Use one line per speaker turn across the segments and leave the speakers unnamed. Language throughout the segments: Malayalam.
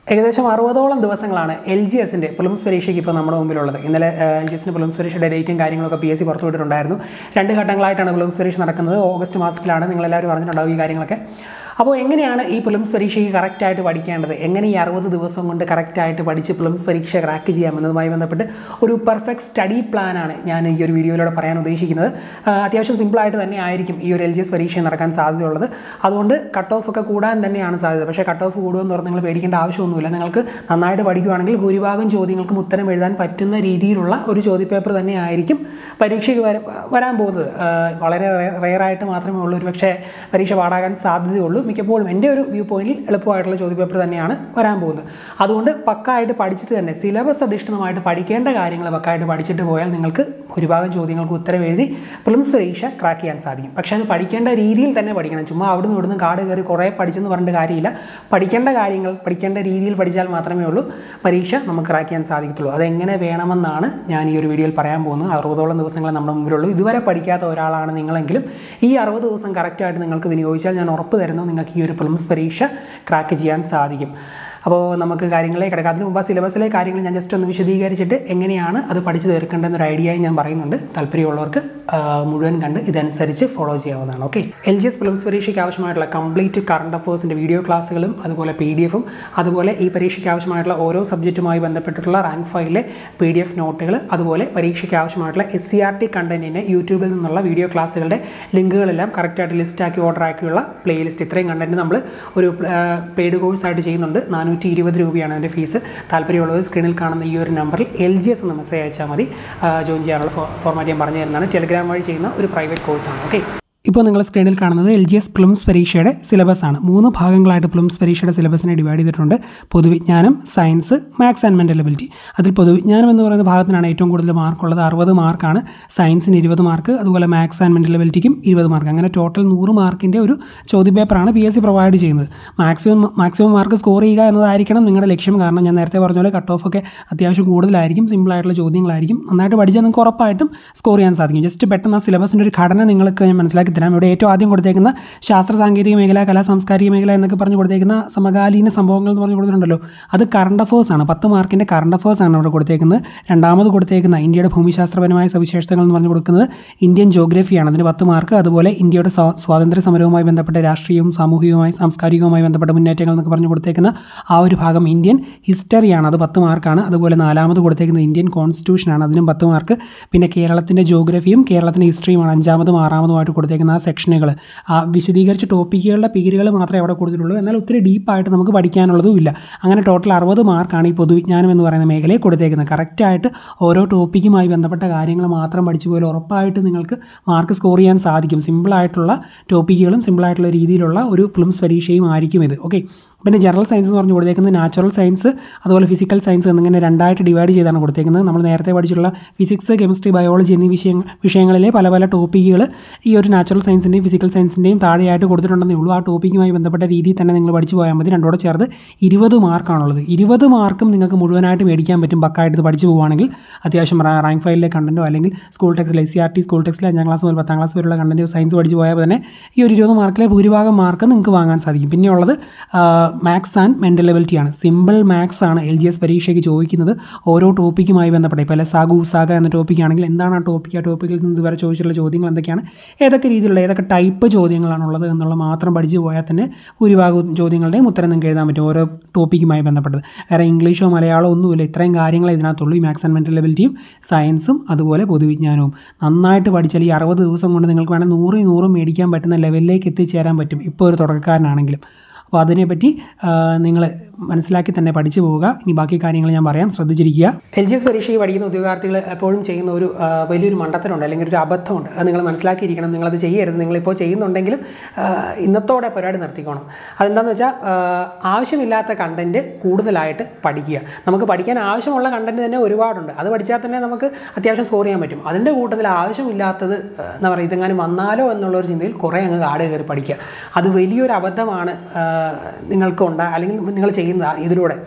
ഏകദേശം അറുപതോളം ദിവസങ്ങളാണ് എൽ ജി എസിൻ്റെ പ്രിലിംസ് പരീക്ഷയ്ക്ക് ഇപ്പോൾ നമ്മുടെ മുമ്പിലുള്ളത് ഇന്നലെ എൽ ജി എസിൻ്റെ പ്രിലിംസ് പരീക്ഷയുടെ ഡേറ്റും കാര്യങ്ങളൊക്കെ പി എസ് സി പുറത്തുവിട്ടിട്ടുണ്ടായിരുന്നു രണ്ട് ഘട്ടങ്ങളായിട്ടാണ് പ്രിലിംസ് പരീക്ഷ നടക്കുന്നത് ഓഗസ്റ്റ് മാസത്തിലാണ് നിങ്ങളെല്ലാവരും അറിഞ്ഞിട്ടുണ്ടാവും ഈ കാര്യങ്ങളൊക്കെ അപ്പോൾ എങ്ങനെയാണ് ഈ പ്രിലിംസ് പരീക്ഷയ്ക്ക് കറക്റ്റായിട്ട് പഠിക്കേണ്ടത് എങ്ങനെ ഈ അറുപത് ദിവസം കൊണ്ട് കറക്റ്റായിട്ട് പഠിച്ച് പ്രിലിംസ് പരീക്ഷ ക്രാക്ക് ചെയ്യാമെന്നതുമായി ബന്ധപ്പെട്ട് ഒരു പെർഫെക്റ്റ് സ്റ്റഡി പ്ലാനാണ് ഞാൻ ഈ ഒരു വീഡിയോയിലൂടെ പറയാൻ ഉദ്ദേശിക്കുന്നത് ആ, അത്യാവശ്യം സിമ്പിളായിട്ട് തന്നെ ആയിരിക്കും ഈ ഒരു എൽ ജി എസ് പരീക്ഷ നടക്കാൻ സാധ്യതയുള്ളത് അതുകൊണ്ട് കട്ട് ഓഫ് ഒക്കെ കൂടാൻ തന്നെയാണ് സാധ്യത പക്ഷേ കട്ട് ഓഫ് കൂടുമെന്ന് പറഞ്ഞ് നിങ്ങൾ പേടിക്കേണ്ട ആവശ്യമൊന്നുമില്ല നിങ്ങൾക്ക് നന്നായിട്ട് പഠിക്കുകയാണെങ്കിൽ ഭൂരിഭാഗം ചോദ്യങ്ങൾക്കും ഉത്തരം എഴുതാൻ പറ്റുന്ന രീതിയിലുള്ള ഒരു ചോദ്യപേപ്പർ തന്നെ ആയിരിക്കും പരീക്ഷയ്ക്ക് വര വരാൻ പോകുന്നത് ആ, വളരെ റെയറായിട്ട് മാത്രമേ ഉള്ളൂ ഒരു പക്ഷേ പരീക്ഷ പാടാകാൻ സാധ്യതയുള്ളൂ മിക്കപ്പോഴും എൻ്റെ ഒരു വ്യൂ പോയിന്റിൽ എളുപ്പമായിട്ടുള്ള ചോദ്യപേപ്പർ തന്നെയാണ് വരാൻ പോകുന്നത് അതുകൊണ്ട് പക്കായിട്ട് പഠിച്ചിട്ട് തന്നെ സിലബസ് അധിഷ്ഠിതമായിട്ട് പഠിക്കേണ്ട കാര്യങ്ങൾ പക്കായിട്ട് പഠിച്ചിട്ട് പോയാൽ നിങ്ങൾക്ക് ഭൂരിഭാഗം ചോദ്യങ്ങൾക്ക് ഉത്തരം എഴുതി പ്രിലിംസ് പരീക്ഷ ക്രാക്ക് ചെയ്യാൻ സാധിക്കും പക്ഷേ അത് പഠിക്കേണ്ട രീതിയിൽ തന്നെ പഠിക്കണം ചുമ്മാ അവിടുന്ന് ഇവിടുന്ന് കാട് കയറി കുറേ പഠിച്ചെന്ന് പറഞ്ഞിട്ട് കാര്യമില്ല പഠിക്കേണ്ട കാര്യങ്ങൾ പഠിക്കേണ്ട രീതിയിൽ പഠിച്ചാൽ മാത്രമേ ഉള്ളൂ പരീക്ഷ നമുക്ക് ക്രാക്ക് ചെയ്യാൻ സാധിക്കത്തുള്ളൂ അതെങ്ങനെ വേണമെന്നാണ് ഞാൻ ഈ ഒരു വീഡിയോയിൽ പറയാൻ പോകുന്നത് അറുപതോളം ദിവസങ്ങൾ നമ്മുടെ മുമ്പിലുള്ളൂ ഇതുവരെ പഠിക്കാത്ത ഒരാളാണ് നിങ്ങളെങ്കിലും ഈ അറുപത് ദിവസം കറക്റ്റായിട്ട് നിങ്ങൾക്ക് വിനിയോഗിച്ചാൽ ഞാൻ ഉറപ്പ് തരുന്നു നിങ്ങൾക്ക് ഈ ഒരു പ്രിലിംസ് പരീക്ഷ ക്രാക്ക് ചെയ്യാൻ സാധിക്കും അപ്പോൾ നമുക്ക് കാര്യങ്ങളിലേക്ക് കിടക്കാം അതിന് മുമ്പ് ആ സിലബസിലെ കാര്യങ്ങൾ ഞാൻ ജസ്റ്റ് ഒന്ന് വിശദീകരിച്ചിട്ട് എങ്ങനെയാണ് അത് പഠിച്ചു തീർക്കേണ്ടെന്നൊരു ഐഡിയയും ഞാൻ പറയുന്നുണ്ട് താല്പര്യമുള്ളവർക്ക് ആ, മുഴുവൻ കണ്ട് ഇതനുസരിച്ച് ഫോളോ ചെയ്യാവുന്നതാണ് okay L G S prelims പരീക്ഷയ്ക്ക് ആവശ്യമായിട്ടുള്ള കംപ്ലീറ്റ് കറണ്ട് അഫേഴ്സിൻ്റെ വീഡിയോ ക്ലാസ്സുകളും അതുപോലെ പി ഡി എഫും അതുപോലെ ഈ പരീക്ഷയ്ക്ക് ആവശ്യമായിട്ടുള്ള ഓരോ സബ്ജക്റ്റുമായി ബന്ധപ്പെട്ടിട്ടുള്ള റാങ്ക് ഫയലിലെ പി ഡി എഫ് നോട്ടുകൾ അതുപോലെ പരീക്ഷയ്ക്ക് ആവശ്യമായിട്ടുള്ള എസ് സി ആർ ടി കണ്ടന്റിന് യൂട്യൂബിൽ നിന്നുള്ള വീഡിയോ ക്ലാസ്സുകളുടെ ലിങ്കുകളെല്ലാം കറക്റ്റായിട്ട് ലിസ്റ്റാക്കി ഓർഡർ ആക്കിയുള്ള പ്ലേലിസ്റ്റ് ഇത്രയും കണ്ടന്റ് നമ്മൾ ഒരു പെയ്ഡ് കോഴ്സായിട്ട് ചെയ്യുന്നുണ്ട് നാനൂറ്റി ഇരുപത് രൂപയാണ് അതിൻ്റെ ഫീസ് താല്പര്യമുള്ളവർ സ്ക്രീനിൽ കാണുന്ന ഈ ഒരു നമ്പറിൽ എൽ ജി എസ് എന്ന് മെസ്സേജ് അയച്ചാൽ മതി ജോയിൻ ചെയ്യാനുള്ള ഫോർമാറ്റ് ഞാൻ പറഞ്ഞു തരുന്നതാണ് ടെലിഗ്രാം വഴി ചെയ്യുന്ന ഒരു പ്രൈവറ്റ് കോഴ്സാണ് ഓക്കെ ഇപ്പോൾ നിങ്ങൾ സ്ക്രീനിൽ കാണുന്നത് എൽ ജി എസ് പ്ലിംസ് പരീക്ഷയുടെ സിലബസ് ആണ് മൂന്ന് ഭാഗങ്ങളായിട്ട് പ്ലിംസ് പരീക്ഷയുടെ സിലബസിനെ ഡിവൈഡ് ചെയ്തിട്ടുണ്ട് പൊതുവിജ്ഞാനം science maths and mental ability അതിൽ പൊതുവിജ്ഞാനം എന്ന് പറയുന്ന ഭാഗത്തിനാണ് ഏറ്റവും കൂടുതൽ മാർക്കുള്ളത് അറുപത് മാർക്കാണ് സയൻസിന് ഇരുപത് മാർക്ക് അതുപോലെ മാത്സ് ആൻഡ് മെൻ്റൽ എബിലിറ്റിക്കും ഇരുപത് മാർക്ക് അങ്ങനെ ടോട്ടൽ നൂറ് മാർക്കിൻ്റെ ഒരു ചോദ്യപേപ്പറാണ് പി എസ് സി പ്രൊവൈഡ് ചെയ്യുന്നത് മാക്സിമം മാക്സിമം മാർക്ക് സ്കോർ ചെയ്യുക എന്നതായിരിക്കണം നിങ്ങളുടെ ലക്ഷ്യം കാരണം ഞാൻ നേരത്തെ പറഞ്ഞ പോലെ കട്ട് ഓഫ് ഒക്കെ അത്യാവശ്യം കൂടുതലായിരിക്കും സിമ്പിളായിട്ടുള്ള ചോദ്യങ്ങളായിരിക്കും നന്നായിട്ട് പഠിച്ചാൽ നിങ്ങൾക്ക് ഉറപ്പായിട്ടും സ്കോർ ചെയ്യാൻ സാധിക്കും ജസ്റ്റ് പെട്ടെന്ന് ആ സിലബസിൻ്റെ ഒരു ഘടന നിങ്ങൾക്ക് ഞാൻ മനസ്സിലാക്കി തരാം ഇവിടെ ഏറ്റവും ആദ്യം കൊടുത്തേക്കുന്ന ശാസ്ത്ര സാങ്കേതിക മേഖല കലാ സാംസ്കാരിക മേഖല എന്നൊക്കെ പറഞ്ഞ് കൊടുത്തേക്കുന്ന സമകാലീന സംഭവങ്ങൾ എന്ന് പറഞ്ഞ് കൊടുത്തിട്ടുണ്ടല്ലോ അത് കറണ്ട് അഫേഴ്സ് ആണ് പത്ത് മാർക്കിൻ്റെ കറണ്ട് അഫേഴ്സ് ആണ് അവിടെ കൊടുത്തേക്കുന്നത് രണ്ടാമത് കൊടുത്തേക്കുന്ന ഇന്ത്യയുടെ ഭൂമിശാസ്ത്രപരമായ സവിശേഷതകൾ എന്ന് പറഞ്ഞ് കൊടുക്കുന്നത് ഇന്ത്യൻ ജോഗ്രഫിയാണ് അതിന് പത്ത് മാർക്ക് അതുപോലെ ഇന്ത്യയുടെ സ്വാ- സ്വാതന്ത്ര്യ സമരവുമായി ബന്ധപ്പെട്ട രാഷ്ട്രീയവും സാമൂഹികവുമായി സാംസ്കാരികവുമായി ബന്ധപ്പെട്ട മുന്നേറ്റങ്ങൾ എന്നൊക്കെ പറഞ്ഞ് കൊടുത്തേക്കുന്ന ആ ഒരു ഭാഗം ഇന്ത്യൻ ഹിസ്റ്ററിയാണ് അത് പത്ത് മാർക്കാണ് അതുപോലെ നാലാമത് കൊടുത്തേക്കുന്നത് ഇന്ത്യൻ കോൺസ്റ്റിറ്റ്യൂഷനാണ് അതിനും പത്ത് മാർക്ക് പിന്നെ കേരളത്തിൻ്റെ ജോഗ്രഫിയും കേരളത്തിൻ്റെ ഹിസ്റ്ററിയുമാണ് അഞ്ചാമതും ആറാമതുമായിട്ട് കൊടുത്തേക്കുന്ന ആ സെക്ഷനുകൾ ആ വിശദീകരിച്ച ടോപ്പിക്കുകളുടെ പേരുകൾ മാത്രമേ അവിടെ കൊടുത്തിട്ടുള്ളൂ എന്നാൽ ഒത്തിരി ഡീപ്പായിട്ട് നമുക്ക് പഠിക്കാനുള്ളതും ഇല്ല അങ്ങനെ ടോട്ടൽ അറുപത് മാർക്കാണ് ഈ പൊതുവിജ്ഞാനം എന്ന് പറയുന്ന മേഖലയിൽ കൊടുത്തേക്കുന്നത് കറക്റ്റായിട്ട് ഓരോ ടോപ്പിക്കുമായി ബന്ധപ്പെട്ട കാര്യങ്ങൾ മാത്രം പഠിച്ചു പോയാൽ ഉറപ്പായിട്ട് നിങ്ങൾക്ക് മാർക്ക് സ്കോർ ചെയ്യാൻ സാധിക്കും സിമ്പിളായിട്ടുള്ള ടോപ്പിക്കുകളും സിമ്പിളായിട്ടുള്ള രീതിയിലുള്ള ഒരു പ്ലിംസ് പരീക്ഷയും ആയിരിക്കും ഇത് ഓക്കെ പിന്നെ ജനറൽ സയൻസ് എന്ന് പറഞ്ഞ് കൊടുത്തേക്കുന്നത് നാച്ചുറൽ സയൻസ് അതുപോലെ ഫിസിക്കൽ സയൻസ് എന്നിങ്ങനെ രണ്ടായിട്ട് ഡിവൈഡ് ചെയ്താണ് കൊടുത്തേക്കുന്നത് നമ്മൾ നേരത്തെ പഠിച്ചിട്ടുള്ള ഫിസിക്സ് കെമിസ്ട്രി ബയോളജി എന്നീ വിഷയങ്ങൾ വിഷയങ്ങളിലെ പല പല ടോപ്പിക്കുകൾ ഈ ഒരു നാച്ചുറൽ സയൻസിൻ്റെയും ഫിസിക്കൽ സയൻസിൻ്റെയും താഴെയായിട്ട് കൊടുത്തിട്ടുണ്ടെന്നേ ഉള്ളൂ ആ ടോപ്പിക്കുമായി ബന്ധപ്പെട്ട രീതിയിൽ തന്നെ നിങ്ങൾ പഠിച്ചു പോയാൽ മതി രണ്ടോടെ ചേർത്ത് ഇരുപത് മാർക്കാണുള്ളത് ഇരുപത് മാർക്കും നിങ്ങൾക്ക് മുഴുവനായിട്ട് മേടിക്കാൻ പറ്റും പക്കായിട്ട് ഇത് പഠിച്ചു പോവുകയാണെങ്കിൽ അത്യാവശ്യം റാ- റാങ്ക് ഫയലിലെ കണ്ടൻറ്റോ അല്ലെങ്കിൽ സ്കൂൾ ടെക്സ്റ്റിൽ S C R T school ടെക്സ്റ്റിൽ അഞ്ചാം ക്ലാസ് മുതൽ പത്താം ക്ലാസ് വരെയുള്ള കണ്ടൻറ്റ് സയൻസ് പഠിച്ച് പോയാൽ തന്നെ ഈ ഒരു ഇരുപത് മാർക്കിലെ ഭൂരിഭാഗം മാർക്ക് നിങ്ങൾക്ക് വാങ്ങാൻ സാധിക്കും പിന്നെ ഉള്ളത് മാത്സ് ആൻഡ് മെൻ്റൽ എബിലിറ്റിയാണ് സിമ്പിൾ മാത്സ് ആണ് എൽ ജി എസ് പരീക്ഷയ്ക്ക് ചോദിക്കുന്നത് ഓരോ ടോപ്പിക്കുമായി ബന്ധപ്പെട്ട ഇപ്പോൾ സാഗു സാഗ എന്ന ടോപ്പിക് ആണെങ്കിൽ എന്താണ് ആ ടോപ്പിക് ആ ടോപ്പിക്കിൽ നിന്ന് ഇതുവരെ ചോദിച്ചിട്ടുള്ള ചോദ്യങ്ങൾ എന്തൊക്കെയാണ് ഏതൊക്കെ രീതിയിലുള്ള ഏതൊക്കെ ടൈപ്പ് ചോദ്യങ്ങളാണുള്ളത് എന്നുള്ള മാത്രം പഠിച്ചു പോയാൽ തന്നെ ഭൂരിഭാഗം ചോദ്യങ്ങളുടെയും ഉത്തരം നിങ്ങൾക്ക് എഴുതാൻ പറ്റും ഓരോ ടോപ്പിക്കുമായി ബന്ധപ്പെട്ടത് വേറെ ഇംഗ്ലീഷോ മലയാളമോ ഒന്നുമില്ല ഇത്രയും കാര്യങ്ങളെ ഇതിനകത്തുള്ളൂ ഈ മാത്സ് ആൻഡ് മെൻ്റൽ എബിലിറ്റിയും സയൻസും അതുപോലെ പൊതുവിജ്ഞാനവും നന്നായിട്ട് പഠിച്ചാൽ ഈ അറുപത് ദിവസം കൊണ്ട് നിങ്ങൾക്ക് വേണമെങ്കിൽ നൂറ് നൂറും മേടിക്കാൻ പറ്റുന്ന ലെവലിലേക്ക് എത്തിച്ചേരാൻ പറ്റും ഇപ്പോൾ ഒരു തുടക്കക്കാരനാണെങ്കിലും അപ്പോൾ അതിനെപ്പറ്റി നിങ്ങൾ മനസ്സിലാക്കി തന്നെ പഠിച്ചു പോവുക ഇനി ബാക്കി കാര്യങ്ങൾ ഞാൻ പറയാം ശ്രദ്ധിച്ചിരിക്കുക എൽ ജി എസ് പരീക്ഷയ്ക്ക് പഠിക്കുന്ന ഉദ്യോഗാർത്ഥികൾ എപ്പോഴും ചെയ്യുന്ന ഒരു ആ, വലിയൊരു മണ്ടത്തരമുണ്ട് അല്ലെങ്കിൽ ഒരു അബദ്ധമുണ്ട് അത് നിങ്ങൾ മനസ്സിലാക്കിയിരിക്കണം നിങ്ങളത് ചെയ്യരുത് നിങ്ങളിപ്പോൾ ചെയ്യുന്നുണ്ടെങ്കിലും ആ, ഇന്നത്തോടെ പരിപാടി നിർത്തിക്കോണം അതെന്താണെന്ന് വെച്ചാൽ ആ, ആവശ്യമില്ലാത്ത കണ്ടൻറ്റ് കൂടുതലായിട്ട് പഠിക്കുക നമുക്ക് പഠിക്കാൻ ആവശ്യമുള്ള കണ്ടൻറ്റ് തന്നെ ഒരുപാടുണ്ട് അത് പഠിച്ചാൽ തന്നെ നമുക്ക് അത്യാവശ്യം സ്കോർ ചെയ്യാൻ പറ്റും അതിൻ്റെ കൂട്ടത്തിൽ ആവശ്യമില്ലാത്തത് ആ, എന്താ പറയുക ഇതെങ്ങാനും വന്നാലോ എന്നുള്ളൊരു ചിന്തയിൽ കുറേ അങ്ങ് കാട് കയറി പഠിക്കുക അത് വലിയൊരു അബദ്ധമാണ് ആ, നിങ്ങൾക്ക് ഉണ്ടാ അല്ലെങ്കിൽ നിങ്ങൾ ചെയ്യുന്ന ഇതിലൂടെ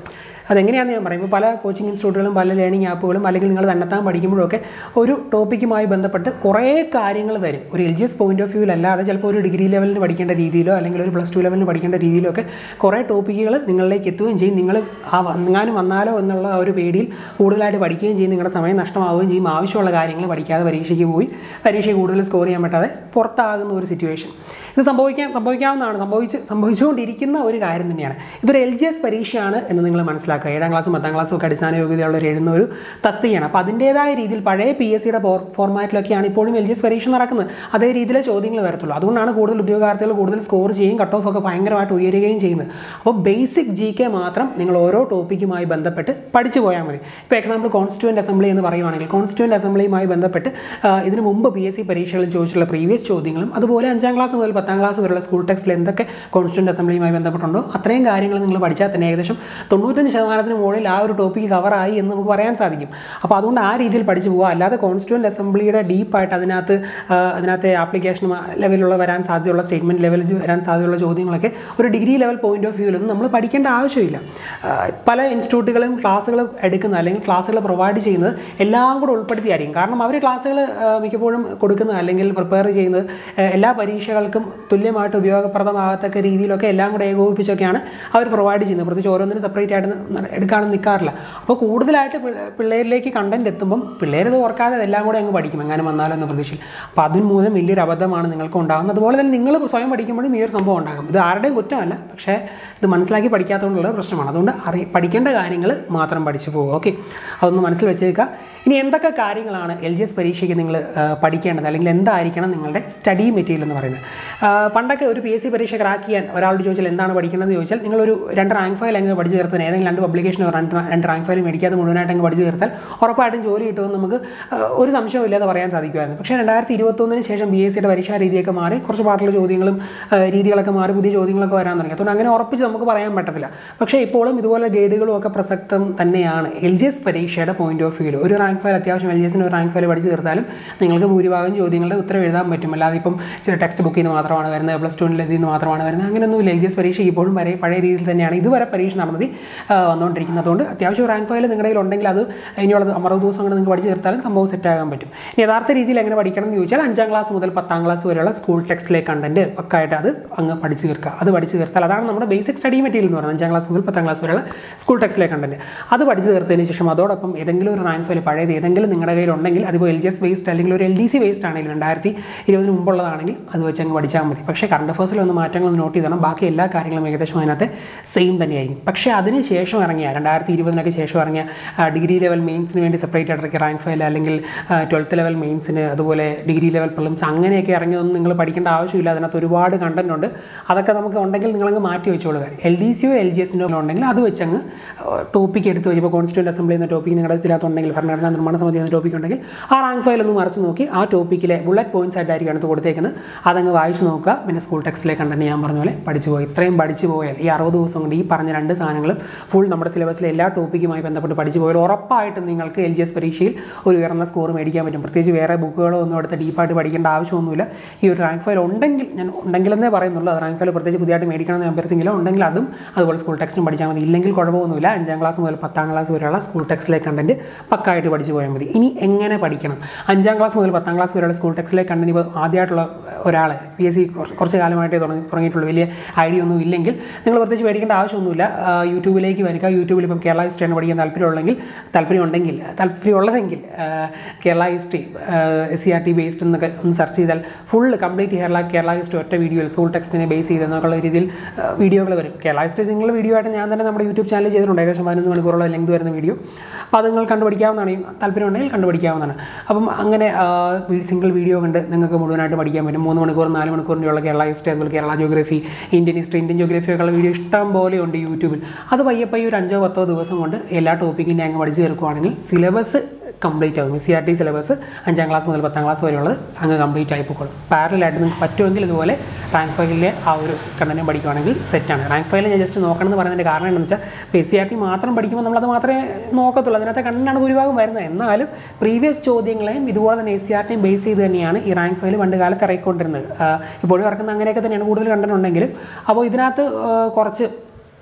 അതെങ്ങനെയാണെന്ന് ഞാൻ പറയും ഇപ്പോൾ പല കോച്ചിങ് ഇൻസ്റ്റിറ്റ്യൂട്ടുകളും പല ലേണിംഗ് ആപ്പുകളും അല്ലെങ്കിൽ നിങ്ങൾ തന്നെത്താൻ പഠിക്കുമ്പോഴൊക്കെ ഒരു ടോപ്പിക്കുമായി ബന്ധപ്പെട്ട് കുറേ കാര്യങ്ങൾ തരും ഒരു L G S point of വ്യൂവിലല്ലാതെ ചിലപ്പോൾ ഒരു ഡിഗ്രി ലെവലിന് പഠിക്കേണ്ട രീതിയിലോ അല്ലെങ്കിൽ ഒരു പ്ലസ് ടു ലെവലിന് പഠിക്കേണ്ട രീതിയിലോ ഒക്കെ കുറേ ടോപ്പിക്കുകൾ നിങ്ങളിലേക്ക് എത്തുകയും ചെയ്യും നിങ്ങൾ ആ വന്നാലും വന്നാലോ എന്നുള്ള ആ ഒരു പേടിയിൽ കൂടുതലായിട്ട് പഠിക്കുകയും ചെയ്യും നിങ്ങളുടെ സമയം നഷ്ടമാവുകയും ചെയ്യും ആവശ്യമുള്ള കാര്യങ്ങൾ പഠിക്കാതെ പരീക്ഷയ്ക്ക് പോയി പരീക്ഷ കൂടുതൽ സ്കോർ ചെയ്യാൻ പറ്റാതെ പുറത്താകുന്ന ഒരു സിറ്റുവേഷൻ ഇത് സംഭവിക്കാൻ സംഭവിക്കാവുന്നതാണ് സംഭവിച്ച് സംഭവിച്ചുകൊണ്ടിരിക്കുന്ന ഒരു കാര്യം തന്നെയാണ് ഇതൊരു എൽ ജി എസ് പരീക്ഷയാണ് എന്ന് നിങ്ങൾ മനസ്സിലാക്കുക ഏഴാം ക്ലാസ്സും പത്താം ക്ലാസ്സും ഒക്കെ അടിസ്ഥാന യോഗ്യതയുള്ളവർ എഴുതുന്ന ഒരു തസ്തികയാണ് അപ്പോൾ അതിൻ്റേതായ രീതിയിൽ പഴയ പി എസ് സിയുടെ ഫോർമാറ്റിലൊക്കെയാണ് ഇപ്പോഴും എൽ ജി എസ് പരീക്ഷ നടക്കുന്നത് അതേ രീതിയിലെ ചോദ്യങ്ങൾ വരത്തുള്ളൂ അതുകൊണ്ടാണ് കൂടുതൽ ഉദ്യോഗാർത്ഥികൾ കൂടുതൽ സ്കോർ ചെയ്യും കട്ട് ഓഫ് ഒക്കെ ഭയങ്കരമായിട്ട് ഉയരുകയും ചെയ്യുന്നത് അപ്പോൾ ബേസിക് ജി കെ മാത്രം നിങ്ങൾ ഓരോ ടോപ്പിക്കുമായി ബന്ധപ്പെട്ട് പഠിച്ചു പോയാൽ മതി ഇപ്പോൾ എക്സാമ്പിൾ കോൺസ്റ്റിറ്റ്യൂൻ്റ് അസംബ്ലി എന്ന് പറയുവാണെങ്കിൽ കോൺസ്റ്റിറ്റ്യൂൻ്റ് അസംബ്ലിയുമായി ബന്ധപ്പെട്ട് ആ, ഇതിനു മുമ്പ് പി എസ് സി പരീക്ഷകളിൽ ചോദിച്ചിട്ടുള്ള പ്രീവിയസ് ചോദ്യങ്ങളും അതുപോലെ അഞ്ചാം ക്ലാസ് മുതൽ പത്താം ക്ലാസ് വരെയുള്ള സ്കൂൾ ടെക്സ്റ്റിൽ എന്തൊക്കെ കോൺസ്റ്റിറ്റ്യൂൻ്റ് അസംബ്ലിയുമായി ബന്ധപ്പെട്ടുണ്ടോ അത്രയും കാര്യങ്ങൾ നിങ്ങൾ പഠിച്ചാൽ തന്നെ ഏകദേശം തൊണ്ണൂറ്റഞ്ച് ശതമാനത്തിന് മുകളിൽ ആ ഒരു ടോപ്പിക്ക് കവറായി എന്ന് നമുക്ക് പറയാൻ സാധിക്കും അപ്പോൾ അതുകൊണ്ട് ആ രീതിയിൽ പഠിച്ചു പോകുക അല്ലാതെ കോൺസ്റ്റിറ്റ്യൂൻ്റ് അസംബ്ലിയുടെ ഡീപ്പായിട്ട് അതിനകത്ത് ആ, അതിനകത്തെ ആപ്ലിക്കേഷൻ ലെവലുള്ള വരാൻ സാധ്യതയുള്ള സ്റ്റേറ്റ്മെൻറ്റ് ലെവലിൽ വരാൻ സാധ്യതയുള്ള ചോദ്യങ്ങളൊക്കെ ഒരു ഡിഗ്രി ലെവൽ പോയിന്റ് ഓഫ് വ്യൂവിലൊന്നും നമ്മൾ പഠിക്കേണ്ട ആവശ്യമില്ല ആ, പല ഇൻസ്റ്റിറ്റ്യൂട്ടുകളും ക്ലാസ്സുകൾ എടുക്കുന്ന അല്ലെങ്കിൽ ക്ലാസ്സുകൾ പ്രൊവൈഡ് ചെയ്യുന്നത് എല്ലാം കൂടെ ഉൾപ്പെടുത്തിയായിരിക്കും കാരണം അവർ ക്ലാസ്സുകൾ മിക്കപ്പോഴും കൊടുക്കുന്നത് അല്ലെങ്കിൽ പ്രിപ്പയർ ചെയ്യുന്നത് ആ, എല്ലാ പരീക്ഷകൾക്കും തുല്യമായിട്ട് ഉപയോഗപ്രദമാകത്തക്ക രീതിയിലൊക്കെ എല്ലാം കൂടെ ഏകോപിപ്പിച്ചൊക്കെയാണ് അവർ പ്രൊവൈഡ് ചെയ്യുന്നത് പ്രത്യേകിച്ച് ഓരോന്നിനും സെപ്പറേറ്റ് ആയിട്ട് ന- എടുക്കാനൊന്നും നിൽക്കാറില്ല അപ്പോൾ കൂടുതലായിട്ട് പിള്ള- പിള്ളേരിലേക്ക് കണ്ടന്റ് എത്തുമ്പം പിള്ളേരത് ഓർക്കാതെ അതെല്ലാം കൂടെ അങ്ങ് പഠിക്കും എങ്ങനെ വന്നാലോ എന്ന പ്രതീക്ഷയിൽ അപ്പോൾ അതിന് മൂലം വലിയൊരു അബദ്ധമാണ് നിങ്ങൾക്ക് ഉണ്ടാകുന്നത് അതുപോലെ തന്നെ നിങ്ങൾ സ്വയം പഠിക്കുമ്പോഴും ഈ ഒരു സംഭവം ഉണ്ടാകും ഇത് ആരുടെയും കുറ്റമല്ല പക്ഷേ ഇത് മനസ്സിലാക്കി പഠിക്കാത്തതുകൊണ്ടുള്ള പ്രശ്നമാണ് അതുകൊണ്ട് അറി പഠിക്കേണ്ട കാര്യങ്ങൾ മാത്രം പഠിച്ചു പോകുക ഓക്കെ അതൊന്ന് മനസ്സിൽ വെച്ചേക്കുക ഇനി എന്തൊക്കെ കാര്യങ്ങളാണ് എൽ ജി എസ് പരീക്ഷയ്ക്ക് നിങ്ങൾ പഠിക്കേണ്ടത് അല്ലെങ്കിൽ എന്തായിരിക്കണം നിങ്ങളുടെ സ്റ്റഡി മെറ്റീരിയൽ എന്ന് പറയുന്നത് ആ, പണ്ടൊക്കെ ഒരു പി എസ് സി പരീക്ഷ ക്രാക്ക് ചെയ്യാൻ ഒരാളോട് ചോദിച്ചാൽ എന്താണ് പഠിക്കേണ്ടതെന്ന് ചോദിച്ചാൽ നിങ്ങളൊരു രണ്ട് റാങ്ക് ഫയൽ അങ്ങ് പഠിച്ചു ചേർത്താൽ ഏതെങ്കിലും രണ്ട് പബ്ലിക്കേഷനോ രണ്ട് രണ്ട് റാങ്ക് ഫയൽ മേടിക്കാതെ മുഴുവനായിട്ട് അങ്ങ് പഠിച്ചു ചേർത്താൽ ഉറപ്പായിട്ടും ജോലി കിട്ടുമെന്ന് നമുക്ക് ആ, ഒരു സംശയവും ഇല്ലാതെ പറയാൻ സാധിക്കുമായിരുന്നു പക്ഷേ രണ്ടായിരത്തി ഇരുപത്തൊന്നിന് ശേഷം ബി എസ് സിയുടെ പരീക്ഷാ രീതിയൊക്കെ മാറി കുറച്ച് പാട്ടുള്ള ചോദ്യങ്ങളും ആ, രീതികളൊക്കെ മാറി പുതിയ ചോദ്യങ്ങളൊക്കെ വരാൻ തുടങ്ങി അതുകൊണ്ട് അങ്ങനെ ഉറപ്പിച്ച് നമുക്ക് പറയാൻ പറ്റത്തില്ല പക്ഷേ ഇപ്പോഴും ഇതുപോലെ ഗൈഡുകളും ഒക്കെ പ്രസക്തം തന്നെയാണ് എൽ ജി എസ് പരീക്ഷയുടെ പോയിന്റ് ഓഫ് വ്യൂവിൽ ഒരു റാങ്ക് ഫയൽ അത്യാവശ്യം എൽ ജി എസിന് ഒരു റാങ്ക് ഫയൽ പഠിച്ച് തീർത്താലും നിങ്ങൾക്ക് ഭൂരിഭാഗം ചോദ്യങ്ങളുടെ ഉത്തരം എഴുതാൻ പറ്റും അല്ലാതെ ഇപ്പം ചില ടെക്സ്റ്റ് ബുക്കിൽ നിന്ന് മാത്രമാണ് വരുന്നത് പ്ലസ് ടുവിൽ ഇതിൽ നിന്ന് മാത്രമാണ് വരുന്നത് അങ്ങനെയൊന്നുമില്ല എൽ ജി എസ് പരീക്ഷ ഇപ്പോഴും പഴയ പഴയ രീതിയിൽ തന്നെയാണ് ഇതുവരെ പരീക്ഷ നടന്നത് ആ, വന്നുകൊണ്ടിരിക്കുന്നത് അതുകൊണ്ട് അത്യാവശ്യം റാങ്ക് ഫയൽ നിങ്ങളുടെ കയ്യിൽ ഉണ്ടെങ്കിൽ അത് ഇനിയുള്ള അറുപത് ദിവസം കൊണ്ട് നിങ്ങൾക്ക് പഠിച്ച് തീർത്താലും സംഭവം സെറ്റാകാൻ പറ്റും ഇനി യഥാർത്ഥ രീതിയിൽ എങ്ങനെ പഠിക്കണം എന്ന് ചോദിച്ചാൽ അഞ്ചാം ക്ലാസ് മുതൽ പത്താം ക്ലാസ് വരെയുള്ള സ്കൂൾ ടെക്സ്റ്റിലെ കണ്ടന്റ് പക്കായിട്ട് അത് അങ്ങ് പഠിച്ച് തീർക്കുക അത് പഠിച്ച് തീർത്താൽ അതാണ് നമ്മുടെ ബേസിക് സ്റ്റഡി മെറ്റീരിയൽ എന്ന് പറയുന്നത് അഞ്ചാം ക്ലാസ് മുതൽ പത്താം ക്ലാസ് വരെയുള്ള സ്കൂൾ ടെക്സ്റ്റിലെ കണ്ടന്റ് അത് പഠിച്ച് തീർത്തതിന് ശേഷം അതോടൊപ്പം ഏതെങ്കിലും ഒരു റാങ്ക് ഫയൽ പഴയത് ഏതെങ്കിലും നിങ്ങളുടെ കയ്യിൽ ഉണ്ടെങ്കിൽ അതിപ്പോൾ എൽ ജി എസ് ബേസ്ഡ് അല്ലെങ്കിൽ ഒരു എൽ ഡി സി ബേസ്ഡ് ആണെങ്കിൽ രണ്ടായിരത്തി ഇരുപതിന് മുമ്പുള്ളതാണെങ്കിൽ അത് വെച്ച് അങ്ങ് പഠിച്ചാൽ മതി പക്ഷേ കറണ്ട് അഫേഴ്സിൽ ഒന്ന് മാറ്റങ്ങൾ നോട്ട് ചെയ്തണം ബാക്കി എല്ലാ കാര്യങ്ങളും ഏകദേശം അതിനകത്ത് സെയിം തന്നെയായിരിക്കും പക്ഷേ അതിന് ശേഷം ഇറങ്ങിയ രണ്ടായിരത്തി ഇരുപതിനൊക്കെ ശേഷം ഇറങ്ങിയ ആ, ഡിഗ്രി ലെവൽ മെയിൻസിന് വേണ്ടി സെപ്പറേറ്റ് ആയിട്ട് ഇറക്കിയ റാങ്ക് ഫയൽ അല്ലെങ്കിൽ ട്വൽത്ത് ലെവൽ മെയിൻസിന് അതുപോലെ ഡിഗ്രി ലെവൽ പ്രിലിംസ് അങ്ങനെയൊക്കെ ഇറങ്ങിയൊന്നും നിങ്ങൾ പഠിക്കേണ്ട ആവശ്യമില്ല അതിനകത്ത് ഒരുപാട് കണ്ടന്റ് ഉണ്ട് അതൊക്കെ നമുക്ക് ഉണ്ടെങ്കിൽ നിങ്ങളങ്ങ് മാറ്റി വെച്ചോളുക എൽ ഡി സിയോ എൽ ജി എസിനോ ഉണ്ടെങ്കിൽ അത് വെച്ചങ്ങ് ടോപ്പിക് എടുത്ത് വെച്ച് ഇപ്പോൾ കോൺസ്റ്റിറ്റ്യൂൻ്റ് അസംബ്ലി എന്ന ടോപ്പിക് നിങ്ങളുടെ ഇതിനകത്തുണ്ടെങ്കിൽ ഭരണഘടനാ നിർമ്മാണ സമിതി എന്ന ടോപ്പിക് ഉണ്ടെങ്കിൽ ആ റാങ്ക് ഫയൽ ഒന്ന് മറിച്ച് നോക്കി ആ ടോപ്പിക്കിലെ ബുള്ളറ്റ് പോയിന്റ്സ് ആയിട്ടായിരിക്കും അടുത്ത് കൊടുത്തേക്കുന്നത് അതങ്ങ് വായിച്ച് നോക്കുക പിന്നെ സ്കൂൾ ടെക്സ്റ്റിലെ കണ്ടന്റ് ഞാൻ പറഞ്ഞ പോലെ പഠിച്ചു പോയി ഇത്രയും പഠിച്ചു പോയാൽ ഈ അറുപത് ദിവസം കൊണ്ട് ഈ പറഞ്ഞ രണ്ട് സാധനങ്ങളും ഫുൾ നമ്മുടെ സിലബസിലെ എല്ലാ ടോപ്പിക്കുമായി ബന്ധപ്പെട്ട് പഠിച്ചു പോയാൽ ഉറപ്പായിട്ടും നിങ്ങൾക്ക് എൽ ജി എസ് പരീക്ഷയിൽ ഒരു ഉയർന്ന സ്കോർ മേടിക്കാൻ പറ്റും പ്രത്യേകിച്ച് വേറെ ബുക്കുകളോ ഒന്നും എടുത്ത് ഡീപ്പായിട്ട് പഠിക്കേണ്ട ആവശ്യമൊന്നുമില്ല ഈ ഒരു റാങ്ക് ഫയൽ ഉണ്ടെങ്കിൽ ഞാൻ ഉണ്ടെങ്കിലെന്നേ പറയുന്നുള്ളൂ അത് റാങ്ക് ഫയൽ പ്രത്യേകിച്ച് പുതിയതായിട്ട് മേടിക്കണമെന്ന് ഞാൻ അഭ്യർത്ഥിക്കില്ല ഉണ്ടെങ്കിൽ അതും അതുപോലെ സ്കൂൾ ടെക്സ്റ്റും പഠിച്ചാൽ മതി ഇല്ലെങ്കിൽ കുഴപ്പമൊന്നുമില്ല അഞ്ചാം ക്ലാസ് മുതൽ പത്താം ക്ലാസ് വരെയുള്ള സ്കൂൾ ടെക്സ്റ്റിലെ കണ്ടന്റ് പക്കായിട്ട് പഠിച്ചു പോയാൽ മതി ഇനി എങ്ങനെ പഠിക്കണം അഞ്ചാം ക്ലാസ് മുതൽ പത്താം ക്ലാസ് വരെയുള്ള സ്കൂൾ ടെക്സ്റ്റിലെ കണ്ടന്റ് ഇപ്പോൾ ആദ്യമായിട്ടുള്ള ഒരാൾ പി എസ് സി കുറച്ച് കാലമായിട്ടേ തുടങ്ങി തുടങ്ങിയിട്ടുള്ളൂ വലിയ ഐഡിയ ഒന്നും ഇല്ലെങ്കിൽ നിങ്ങൾ പ്രത്യേകിച്ച് പേടിക്കേണ്ട ആവശ്യമൊന്നുമില്ല ആ, യൂട്യൂബിലേക്ക് വരിക യൂട്യൂബിൽ ഇപ്പം കേരള ഹിസ്റ്ററിയാണ് പഠിക്കാൻ താല്പര്യമുള്ളെങ്കിൽ താല്പര്യമുണ്ടെങ്കിൽ താല്പര്യമുള്ളതെങ്കിൽ ആ, Kerala history S C R T based എന്നൊക്കെ ഒന്ന് സെർച്ച് ചെയ്താൽ full complete Kerala Kerala history ഒറ്റ വീഡിയോയിൽ സ്കൂൾ ടെക്സ്റ്റിനെ ബേസ് ചെയ്ത് എന്നൊക്കെയുള്ള രീതിയിൽ വീഡിയോകൾ വരും കേരള ഹിസ്റ്ററി സിംഗിൾ വീഡിയോ ആയിട്ട് ഞാൻ തന്നെ നമ്മുടെ യൂട്യൂബ് ചാനൽ ചെയ്തിട്ടുണ്ട് ഏകദേശം പതിനൊന്ന് മണിക്കൂറോളം ലെങ്ത് വരുന്ന വീഡിയോ അപ്പോൾ അത് നിങ്ങൾ കണ്ടുപഠിക്കാവുന്നതാണ് ഈ താല്പര്യമുണ്ടെങ്കിൽ കണ്ടുപഠിക്കാവുന്നതാണ് അപ്പം അങ്ങനെ സിംഗിൾ വീഡിയോ കണ്ട് നിങ്ങൾക്ക് മുഴുവനായിട്ട് പഠിക്കാൻ പറ്റും മൂന്ന് മണിക്കൂർ നാല് മണിക്കൂറിൻ്റെയുള്ള കേരള ഹിസ്റ്ററി അതുപോലെ Kerala geography Indian history Indian geography ഒക്കെയുള്ള വീഡിയോ ഇഷ്ടം പോലെ ഉണ്ട് യൂട്യൂബിൽ അത് പയ്യെ പയ്യെ ഒരു അഞ്ചോ പത്തോ ദിവസം കൊണ്ട് എല്ലാ ടോപ്പിക്കിൻ്റെ അങ്ങ് പഠിച്ചു തീർക്കുവാണെങ്കിൽ സിലബസ് കംപ്ലീറ്റ് ആകും സി ആർ ടി സിലബസ് അഞ്ചാം ക്ലാസ് മുതൽ പത്താം ക്ലാസ് വരെയുള്ളത് അങ്ങ് കംപ്ലീറ്റ് ആയി പോയിക്കോളും പാരലായിട്ട് നിങ്ങൾക്ക് പറ്റുമെങ്കിൽ ഇതുപോലെ റാങ്ക് ഫയലിലെ ആ ഒരു കണ്ടന്റ് പഠിക്കുകയാണെങ്കിൽ സെറ്റാണ് റാങ്ക് ഫയൽ ഞാൻ ജസ്റ്റ് നോക്കണം എന്ന് പറയുന്നതിൻ്റെ കാരണം എന്താണെന്ന് വെച്ചാൽ ഇപ്പോൾ സി ആർ ടി മാത്രം പഠിക്കുമ്പോൾ നമ്മളത് മാത്രമേ നോക്കത്തുള്ളൂ അതിനകത്തെ കണ്ടന്റാണ് ഭൂരിഭാഗം വരുന്നത് എന്നാലും പ്രീവിയസ് ചോദ്യങ്ങളെയും ഇതുപോലെ തന്നെ എസ് സി ആർ ടിയും ബേസ് ചെയ്ത് തന്നെയാണ് ഈ റാങ്ക് ഫയൽ പണ്ട് കാലത്ത് ഇറക്കിക്കൊണ്ടിരുന്നത് ആ, ഇപ്പോഴും ഇറക്കുന്ന അങ്ങനെയൊക്കെ തന്നെയാണ് കൂടുതൽ കണ്ടന്റ് ഉണ്ടെങ്കിലും അപ്പോൾ ഇതിനകത്ത് ആ, കുറച്ച്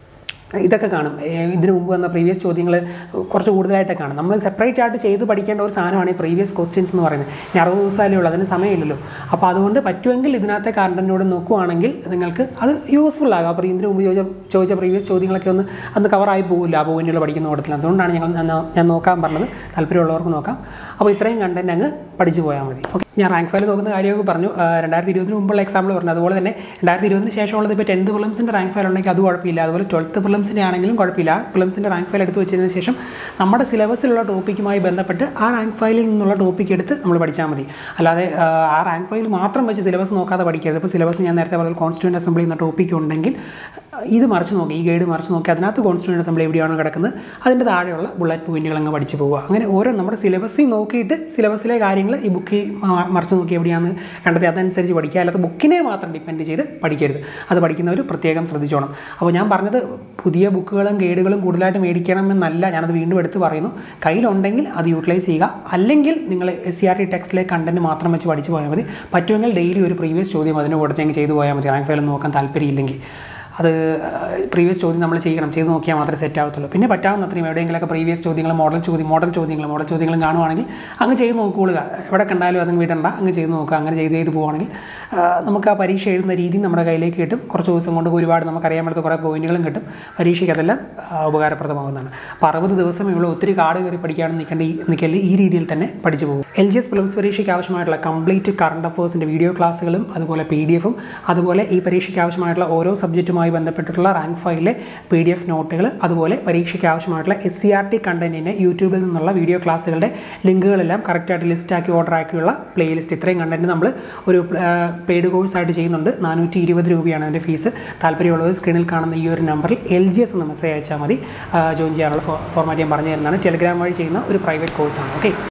ഇതൊക്കെ കാണും ഏ, ഇതിനു മുമ്പ് വന്ന പ്രീവിയസ് ചോദ്യങ്ങൾ കുറച്ച് കൂടുതലായിട്ട് കാണും നമ്മൾ സെപ്പറേറ്റ് ആയിട്ട് ചെയ്ത് പഠിക്കേണ്ട ഒരു സാധനമാണ് ഈ പ്രീവിയസ് ക്വസ്റ്റ്യൻസ് എന്ന് പറയുന്നത് ഇനി അറുപത് ദിവസമല്ലേ ഉള്ളൂ അതിന് സമയമില്ലല്ലോ അപ്പോൾ അതുകൊണ്ട് പറ്റുമെങ്കിൽ ഇതിനകത്തെ കണ്ടൻറ്റോട് നോക്കുവാണെങ്കിൽ നിങ്ങൾക്ക് അത് യൂസ്ഫുൾ ആകും അപ്പോൾ ഇതിന് മുമ്പ് ചോദിച്ച ചോദിച്ച പ്രീവിയസ് ചോദ്യങ്ങളൊക്കെ ഒന്ന് അന്ന് കവറായി പോകില്ല ആ പോയിന്റുകൾ പഠിക്കുന്ന കൂട്ടത്തിൽ അതുകൊണ്ടാണ് ഞങ്ങൾ ഞാൻ ഞാൻ നോക്കാൻ പറഞ്ഞത് താല്പര്യമുള്ളവർക്ക് നോക്കാം അപ്പോൾ ഇത്രയും കണ്ടൻറ്റ് അങ്ങ് പഠിച്ചു പോയാൽ മതി ഓക്കെ ഞാൻ റാങ്ക് ഫയൽ നോക്കുന്ന കാര്യമൊക്കെ പറഞ്ഞു ആ, രണ്ടായിരത്തി ഇരുപതിന് മുമ്പുള്ള എക്സാമ്പിൾ പറഞ്ഞു അതുപോലെ തന്നെ രണ്ടായിരത്തി ഇരുപതിന് ശേഷമുള്ളത് ഇപ്പോൾ ടെൻത്ത് പ്രിലിംസിൻ്റെ റാങ്ക് ഫയൽ ഉണ്ടെങ്കിൽ അത് കുഴപ്പമില്ല അതുപോലെ ട്വൽത്ത് പ്രിലിംസിൻ്റെ ആണെങ്കിലും കുഴപ്പമില്ല പ്രിലിംസിൻ്റെ റാങ്ക് ഫയൽ എടുത്ത് വെച്ചതിന് ശേഷം നമ്മുടെ സിലബസിലുള്ള ടോപ്പിക്കുമായി ബന്ധപ്പെട്ട് ആ റാങ്ക് ഫയലിൽ നിന്നുള്ള ടോപ്പിക്ക് എടുത്ത് നമ്മൾ പഠിച്ചാൽ മതി അല്ലാതെ ആ, ആ റാങ്ക് ഫയൽ മാത്രം വെച്ച് സിലബസ് നോക്കാതെ പഠിക്കരുത് ഇപ്പോൾ സിലബസ് ഞാൻ നേരത്തെ പറഞ്ഞ കോൺസ്റ്റിറ്റ്യൂൻ്റ് അസംബ്ലി എന്ന ടോപ്പിക്ക് ഉണ്ടെങ്കിൽ ഇത് മറിച്ച് നോക്കി ഈ ഗൈഡ് മറിച്ച് നോക്കി അതിനകത്ത് കോൺസ്റ്റിറ്റ്യൂൻ്റ് അസംബ്ലി എവിടെയാണ് കിടക്കുന്നത് അതിൻ്റെ താഴെയുള്ള ബുള്ളറ്റ് പോയിന്റുകൾ അങ്ങ് പഠിച്ച് പോവുക അങ്ങനെ ഓരോ നമ്മുടെ സിലബസിൽ നോക്കിയിട്ട് സിലബസിലെ കാര്യങ്ങൾ ഈ ബുക്കിൽ മറിച്ച് നോക്കി എവിടെയാണെന്ന് കണ്ടെത്തി അതനുസരിച്ച് പഠിക്കുക അല്ലാതെ ബുക്കിനെ മാത്രം ഡിപ്പെൻഡ് ചെയ്ത് പഠിക്കരുത് അത് പഠിക്കുന്നവർ പ്രത്യേകം ശ്രദ്ധിച്ചോണം അപ്പോൾ ഞാൻ പറഞ്ഞത് പുതിയ ബുക്കുകളും ഗൈഡുകളും കൂടുതലായിട്ട് മേടിക്കണമെന്നല്ല ഞാനത് വീണ്ടും എടുത്ത് പറയുന്നു കയ്യിലുണ്ടെങ്കിൽ അത് യൂട്ടിലൈസ് ചെയ്യുക അല്ലെങ്കിൽ നിങ്ങൾ എസ് സി ആർ ടി ടെക്സ്റ്റിലെ കണ്ടന്റ് മാത്രം വെച്ച് പഠിച്ച് പോയാൽ മതി പറ്റുമെങ്കിൽ ഡെയിലി ഒരു പ്രീവിയസ് ചോദ്യം അതിന് കൊടുത്തെങ്കിൽ ചെയ്തു പോയാൽ മതി റാങ്ക് ഫയൽ നോക്കാൻ താല്പര്യമില്ലെങ്കിൽ അത് പ്രീവിയസ് ചോദ്യം നമ്മൾ ചെയ്യണം ചെയ്ത് നോക്കിയാൽ മാത്രമേ സെറ്റ് ആവത്തുള്ളൂ പിന്നെ പറ്റാവുന്ന അത്രയും എവിടെയെങ്കിലൊക്കെ പ്രീവിയസ് ചോദ്യങ്ങൾ മോഡൽ ചോദ്യം മോഡൽ ചോദ്യങ്ങൾ മോഡൽ ചോദ്യങ്ങളും കാണുവാണെങ്കിൽ അങ്ങ് ചെയ്ത് നോക്കിക്കൊള്ളുക എവിടെ കണ്ടാലും അതങ്ങ് വിടണ്ട അങ്ങ് ചെയ്ത് നോക്കുക അങ്ങനെ ചെയ്ത് ചെയ്ത് പോവുകയാണെങ്കിൽ ആ, നമുക്ക് ആ പരീക്ഷ എഴുതുന്ന രീതി നമ്മുടെ കയ്യിലേക്ക് കിട്ടും കുറച്ച് ദിവസം കൊണ്ട് ഒരുപാട് നമുക്കറിയാൻ പറ്റുന്ന കുറേ പോയിന്റുകളും കിട്ടും പരീക്ഷയ്ക്ക് അതെല്ലാം ആ, ഉപകാരപ്രദമാകുന്നതാണ് അപ്പോൾ അറുപത് ദിവസമേ ഉള്ളൂ ഒത്തിരി കാട് കയറി പഠിക്കാനും നിൽക്കേണ്ട ഈ നിൽക്കല് ഈ രീതിയിൽ തന്നെ പഠിച്ചു പോകും എൽ ജി എസ് പ്ലസ് പരീക്ഷയ്ക്ക് ആവശ്യമായിട്ടുള്ള കംപ്ലീറ്റ് കറണ്ട് അഫേഴ്സിൻ്റെ വീഡിയോ ക്ലാസ്സുകളും അതുപോലെ പി ഡി എഫും അതുപോലെ ഈ പരീക്ഷയ്ക്ക് ആവശ്യമായിട്ടുള്ള ഓരോ സബ്ജക്റ്റുമായി ബന്ധപ്പെട്ടിട്ടുള്ള റാങ്ക് ഫയലിലെ പി ഡി എഫ് നോട്ടുകൾ അതുപോലെ പരീക്ഷയ്ക്ക് ആവശ്യമായിട്ടുള്ള എസ് സി ആർ ടി കണ്ടന്റിന് യൂട്യൂബിൽ നിന്നുള്ള വീഡിയോ ക്ലാസ്സുകളുടെ ലിങ്കുകളെല്ലാം കറക്റ്റായിട്ട് ലിസ്റ്റാക്കി ഓർഡർ ആക്കിയുള്ള പ്ലേലിസ്റ്റ് ഇത്രയും കണ്ടന്റ് നമ്മൾ ഒരു പെയ്ഡ് കോഴ്സായിട്ട് ചെയ്യുന്നുണ്ട് നാനൂറ്റി ഇരുപത് രൂപയാണ് അതിൻ്റെ ഫീസ് താല്പര്യമുള്ളവർ സ്ക്രീനിൽ കാണുന്ന ഈ ഒരു നമ്പറിൽ എൽ ജി എസ് എന്ന് മെസ്സേജ് അയച്ചാൽ മതി ജോയിൻ ചെയ്യാനുള്ള ഫോർമാറ്റ് ഞാൻ പറഞ്ഞു തരുന്നതാണ് ടെലിഗ്രാം വഴി ചെയ്യുന്ന ഒരു പ്രൈവറ്റ് കോഴ്സാണ് ഓക്കെ